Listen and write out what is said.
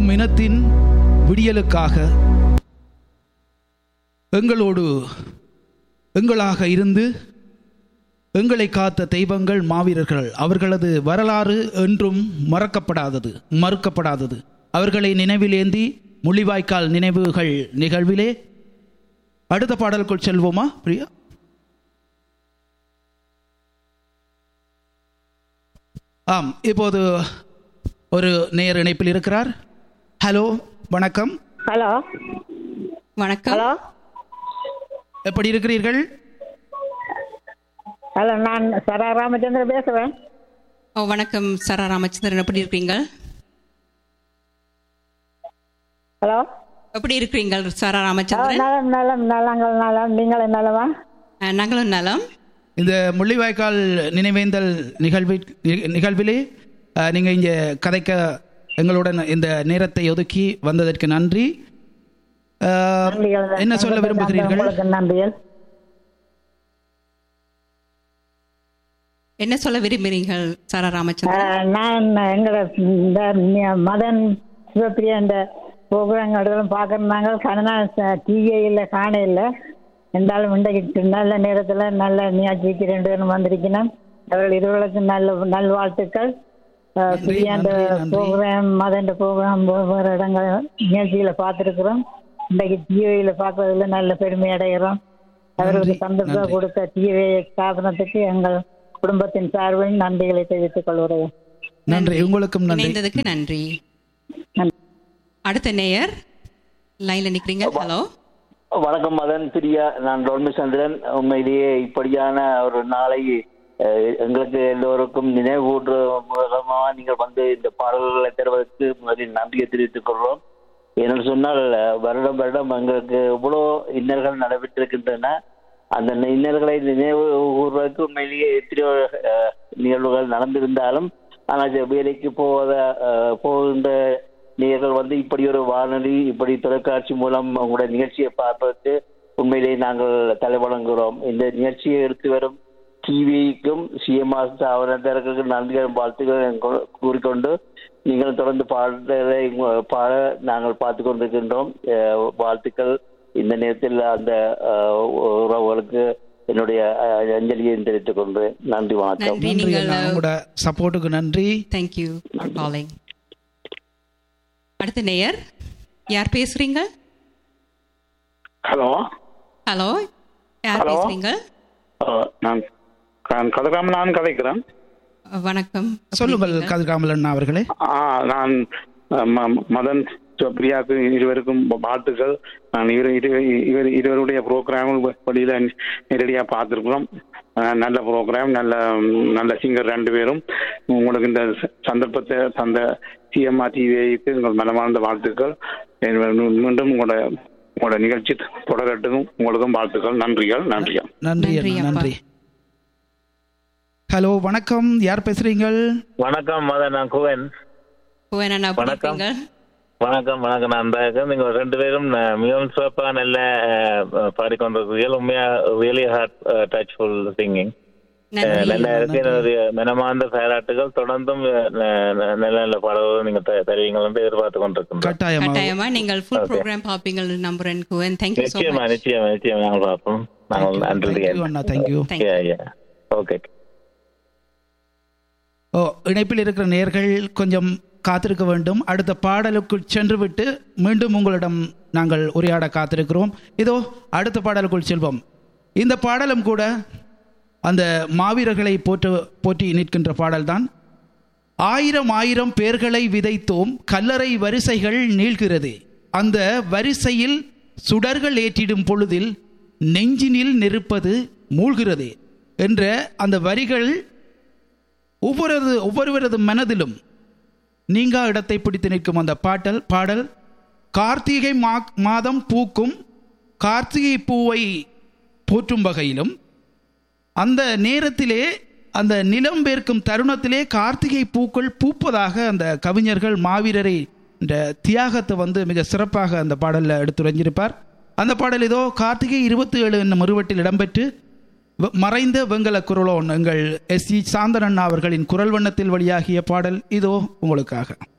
வாழும் இனத்தின் விடியலுக்காக எங்களோடு எங்களாக இருந்து எங்களை காத்த தெய்வங்கள் மாவீரர்கள் அவர்களது வரலாறு என்றும் மறக்கப்படாதது மறுக்கப்படாதது அவர்களை நினைவிலேந்தி முள்ளிவாய்க்கால் நினைவுகள் நிகழ்விலே அடுத்த பாடலுக்குள் செல்வோமா பிரியா ஆம் இப்போது ஒரு நேர் இணைப்பில் இருக்கிறார் ஹலோ வணக்கம் ஹலோ வணக்கம் ஹலோ எப்படி இருக்கிறீர்கள் ஹலோ நான் சரா ராமச்சந்திரன் பேசுறேன் ஓ வணக்கம் சரா ராமச்சந்திரன் எப்படி இருக்கீங்க ஹலோ எப்படி இருக்கிறீங்க சரா ஆ, ராமச்சந்திரன் நலம் நலம் நலங்கள் நலம் நீங்களும் நலமா அஹ், நாங்களும் நலம் இந்த முள்ளிவாய்க்கால் நினைவேந்தல் நிகழ்வி நி- நிகழ்விலே அஹ், நீங்க இங்க கதைக்க எங்களுடன் இந்த நேரத்தை ஒதுக்கி வந்ததற்கு நன்றி அஹ், நன்றிகள் என்ன சொல்ல விரும்புகிறீர்கள் உங்களுக்கு நன்றிகள் என்ன சொல்ல விரும்புகிறீர்கள் சரா ராமச்சந்திரன் ஆ, நான் எங்களோட இந்த நி- மதன் சிவப்பிரியா இந்த ப்ரோக்ராம் பார்க்கறாங்க கனனா டிவியில் காண இல்லை இருந்தாலும் இன்றைக்கு நல்ல நேரத்தில் நல்ல நியாட்சிக்கு ரெண்டு பேரும் வந்திருக்கணும் அவர்கள் இருவர்களுக்கு நல்ல நல்வாழ்த்துக்கள் ஆ, நன்றி, பிரியா அந்த நன்றி, நன்றி. ப்ரோக்ராம் மதன் ப்ரோக்ராம் ஒவ்வொரு இடங்கள் நிகழ்ச்சிகளை பார்த்துருக்குறோம் இன்றைக்கு டிவியில் பார்க்கறதுல நல்ல பெருமை அடைகிறோம் அவர்களுக்கு நன்றி, சந்தர்ப்பம் நன்றி. கொடுத்த டிவி ஸ்தாபனத்துக்கு எங்கள் குடும்பத்தின் சார்பில் நன்றிகளை தெரிவித்துக் கொள்கிறேன் நன்றி உங்களுக்கும் நன்றி இணைந்ததுக்கு நன்றி நன்றி. அடுத்த நேயர் லைன்ல நிக்கிறீங்க ஹலோ வணக்கம் மதன் பிரியா நான் டொல்மி சந்திரன் உண்மையிலேயே இப்படியான ஒரு நாளை அஹ், எங்களுக்கு எல்லோருக்கும் நினைவூற்று மூலமாக நீங்கள் வந்து இந்த பாடல்களை தருவதற்கு முதலில் நன்றியை தெரிவித்துக் கொள்கிறோம் ஏன்னு சொன்னால் அஹ், வருடம் வருடம் எங்களுக்கு இவ்வளோ இன்னல்கள் நடைபெற்றிருக்கின்றன அந்த இன்னல்களை நினைவு கூறுவதற்கு உண்மையிலேயே எத்தனையோ அஹ், நிகழ்வுகள் நடந்திருந்தாலும் ஆனால் இது வேலைக்கு போவத அஹ், போகின்ற நீங்கள் வந்து இப்படி ஒரு வானொலி இப்படி தொலைக்காட்சி மூலம் உங்களுடைய நிகழ்ச்சியை பார்ப்பதற்கு உண்மையிலேயே நாங்கள் தலைவணங்குகிறோம் இந்த நிகழ்ச்சியை எடுத்து வரும் டிவிக்கும் சிஎம்ஆர் ஸ்தாபனத்திற்கு நன்றிகள் வாழ்த்துக்கள் கொ- கூறிக்கொண்டு நீங்கள் தொடர்ந்து பாடலை உங்க- பாட நாங்கள் பார்த்து கொண்டிருக்கின்றோம் அஹ், வாழ்த்துக்கள் இந்த நேரத்தில் அந்த அஹ், உறவுகளுக்கு என்னுடைய அஹ், அஞ்சலியை தெரிவித்துக் கொண்டேன் நன்றி வணக்கம் நன்றி நன்றி நீங்கள் அண்ணா. உங்களோட சப்போர்ட்டுக்கு நன்றி தேங்க்யூ ஃபார் காலிங் அடுத்த நேயர் யார் பேசுறீங்க ஹலோ ஹலோ யார் Hello. பேசுறீங்க அஹ், நான் நான் கதிராம நான் கதைக்கிறேன் அஹ், வணக்கம் எப்படி சொல்லுங்கள் இருக்கீங்க? கதிர்காமல் அண்ணா அவர்களே ஆ, நான் அஹ், ம- மதன் பிரியாக்கு இருவருக்கும் வாழ்த்துக்கள் நான் இவர் இரு- இவர் இருவருடைய ப்ரோக்ராம் வழியில நேரடியாக பார்த்துருக்குறோம் அஹ், நல்ல ப்ரோக்ராம் நல்ல நல்ல சிங்கர் ரெண்டு பேரும் உங்களுக்கு இந்த ச- சந்தர்ப்பத்தை தந்த சிஎம்ஆர் டிவிக்கு உங்கள் மனமார்ந்த வாழ்த்துக்கள் மீ- மீண்டும் உங்களோட உங்களோட நிகழ்ச்சி தொடரட்டும் உங்களுக்கும் வாழ்த்துக்கள் நன்றிகள் நன்றிகள் நன்றி நன்றி, அண்ணா அப்பா. நன்றி ஹலோ வணக்கம் யார் பேசுறீங்கள் வணக்கம் மதன் நான் குவன் புவன் அண்ணா எப்படி வணக்கம். இருக்கீங்க வணக்கம் வணக்கம் நான் இருக்கேன் நீங்க ரெண்டு பேரும் அஹ், மிகவும் சிறப்பாக நல்ல அஹ், பாடிக்கொண்டிருக்கிறீர்கள் உண்மையா ரியலி ஹார்ட் டச்ஃபுல் சிங்கிங் நன்றி நல்ல இருக்கு என்னுடைய மனமார்ந்த பாராட்டுகள் தொடர்ந்தும் அஹ், ந- நல்ல நல்ல பாடல்கள் நீங்க த- தருவீங்கள் என்று எதிர்பார்த்து கொண்டிருக்கின்றோம் கட்டாயமா கட்டாயமா நீங்கள் ஃபுல் Okay. ப்ரோக்ராம் பார்ப்பீங்கள் நம்புறேன் குவன் தேங்க்யூ ஸோ நிச்சயமா மச் நிச்சயமா நிச்சயமா நாங்கள் பார்ப்போம் நாங்கள் நன்றி தேங்க்யூ அண்ணா தேங்க்யூ தேங்க்யூ ஓகே ஓ இணைப்பில் இருக்கிற நேர்கள் கொஞ்சம் காத்திருக்க வேண்டும் அடுத்த பாடலுக்குள் சென்றுவிட்டு மீண்டும் உங்களிடம் நாங்கள் உரையாட காத்திருக்கிறோம் இதோ அடுத்த பாடலுக்குள் செல்வோம் இந்த பாடலும் கூட அந்த மாவீரர்களை போற்று போற்றி நிற்கின்ற பாடல்தான் ஆயிரம் ஆயிரம் பேர்களை விதைத்தோம் கல்லறை வரிசைகள் நீள்கிறது அந்த வரிசையில் சுடர்கள் ஏற்றிடும் பொழுதில் நெஞ்சினில் நெருப்பது மூழ்கிறது என்ற அந்த வரிகள் ஒவ்வொரு ஒவ்வொருவரது மனதிலும் நீங்கா இடத்தை பிடித்து நிற்கும் அந்த பாட்டல் பாடல் கார்த்திகை மா மாதம் பூக்கும் கார்த்திகை பூவை போற்றும் வகையிலும் அந்த நேரத்திலே அந்த நிலம் வேர்க்கும் தருணத்திலே கார்த்திகை பூக்கள் பூப்பதாக அந்த கவிஞர்கள் மாவீரரை இந்த தியாகத்தை வந்து மிக சிறப்பாக அந்த பாடலில் எடுத்துரைஞ்சிருப்பார் அந்த பாடல் இதோ கார்த்திகை இருபத்தி ஏழு என்னும் மறுவட்டில் இடம்பெற்று வ- மறைந்த வெங்கல குரலோன் எங்கள் எஸ் சி சாந்தனண்ணா அவர்களின் குரல் வண்ணத்தில் வெளியாகிய பாடல் இதோ உங்களுக்காக